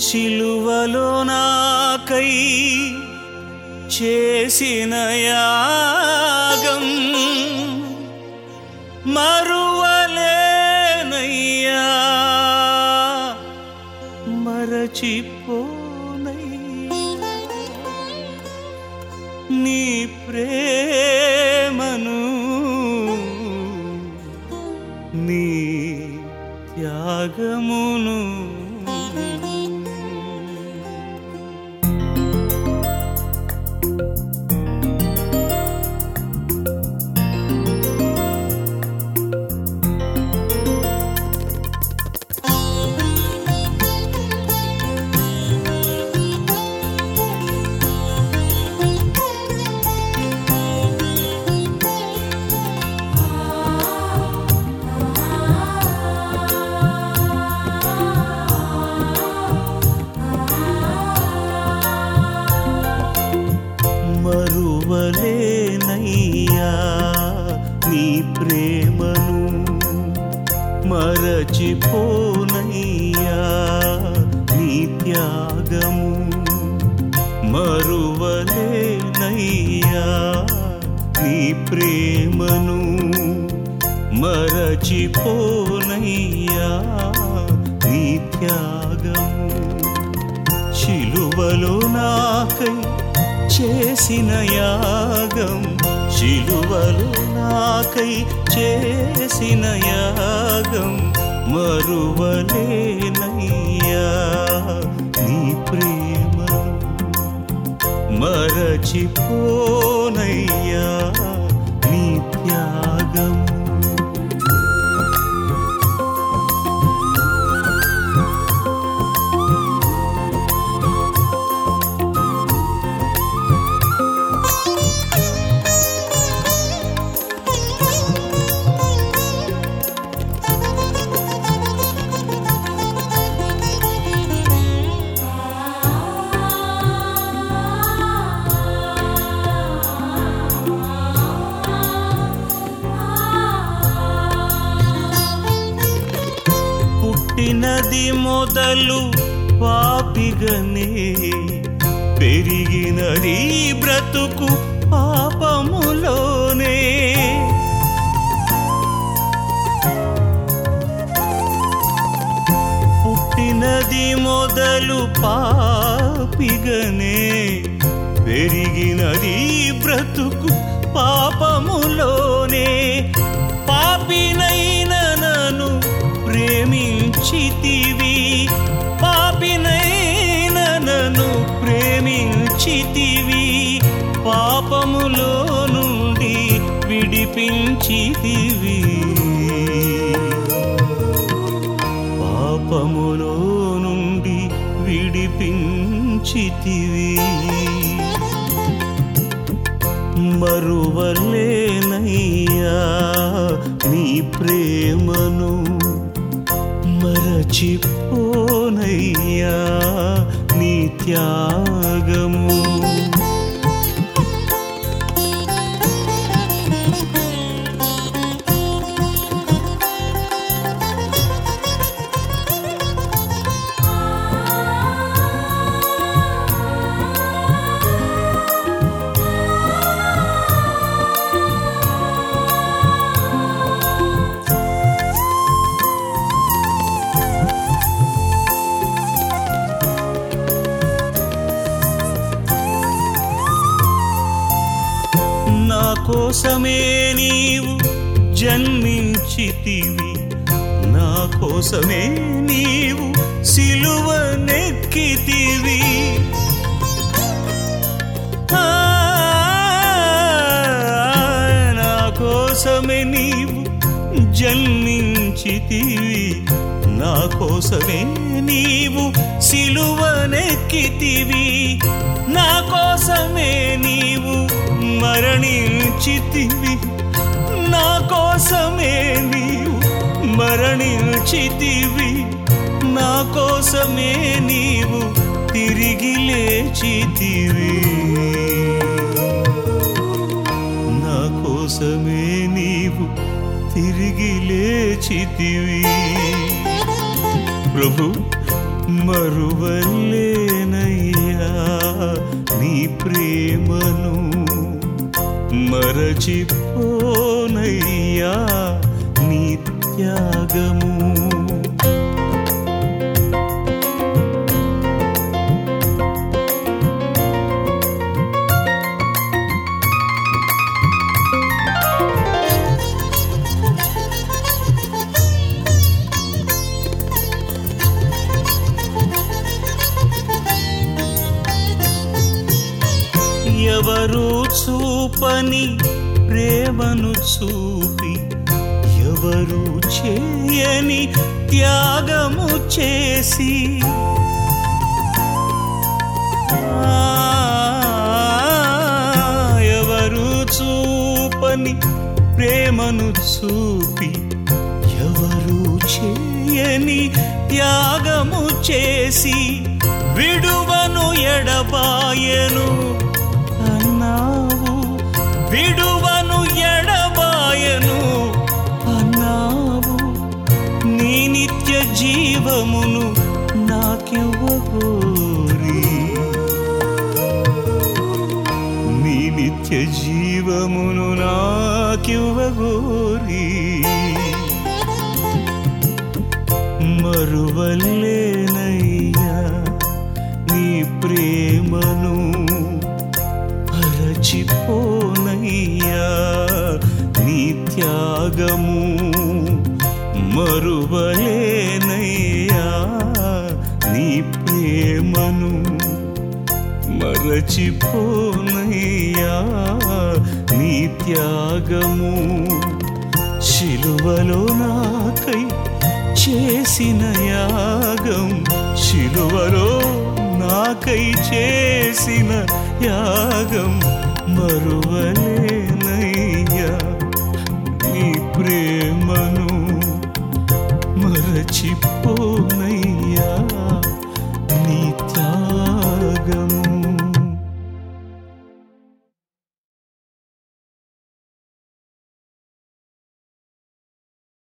శిలువలో నాకై చేసిన యాగం మరువలేనయ్యా మరచిపోనై నీ ప్రేమను నీ త్యాగమును మరువలేనయ్యా నీ ప్రేమను మరచిపోనయ్యా నీ త్యాగము మరువలేనయ్యా నీ ప్రేమను మరచిపోనయ్యా నీ త్యాగము శిలువలో నాకై చేసిన యాగం శిలువలో నాకై చేసిన యాగం మరువలేనయ్యా నీ ప్రేమను మరచిపోనయ్యా నీ త్యాగం పుట్టినది మొదలు పాపిగనే పెరిగినది బ్రతుకు పాపములోనే పుట్టినది మొదలు పాపిగనే పెరిగినది బ్రతుకు పాపములోనే పాపినైన నన్ను ప్రేమించితివి పాపినైన నన్ను ప్రేమించితివి పాపములో నుండి విడిపించితివి పాపములో నుండి విడిపించితివి మరువలేనయ్యా నీ ప్రేమను మరచిపోనయ్యా నీ త్యాగము నా కోసమే నీవు జన్మించితివి నా కోసమే నీవు సిలువనెక్కితివి ఆ, నా కోసమే నీవు జన్మించితివి నా కోసమే నీవు సిలువనెక్కితివి నా కోసమే నీవు మరణించితివి నా కోసమే నీవు మరణించితివి నా కోసమే నీవు తిరిగి లేచితివి నా కోసమే నీవు తిరిగి లేచితివి ప్రభు మరువలేనయ్యా నీ ప్రేమను మరచిపోనయ్యా నీ త్యాగము ఎవరు చూపని ప్రేమను చూపి ఎవరు చేయని త్యాగము చేసి ఆ, ఎవరు చూపని ప్రేమను చూపి ఎవరు చేయని త్యాగము చేసి విడువను ఎడబాయను అన్నావు విడువను ఎడబాయను అన్నావు నీ నిత్య జీవమును నాకివ్వగోరి నీ నిత్య జీవమును నాకివ్వగోరి మరువలేనయ్యా నీ ప్రేమను మరచిపోనయ్యా నీ త్యాగము మరువలేనయ్యా నీ ప్రేమను మరచిపోనయ్యా నీ త్యాగము శిలువలో నాకై చేసిన యాగం శిలువలో నాకై చేసిన యాగం మరువలేనయ్యా నీ ప్రేమను మరచిపోనయ్యా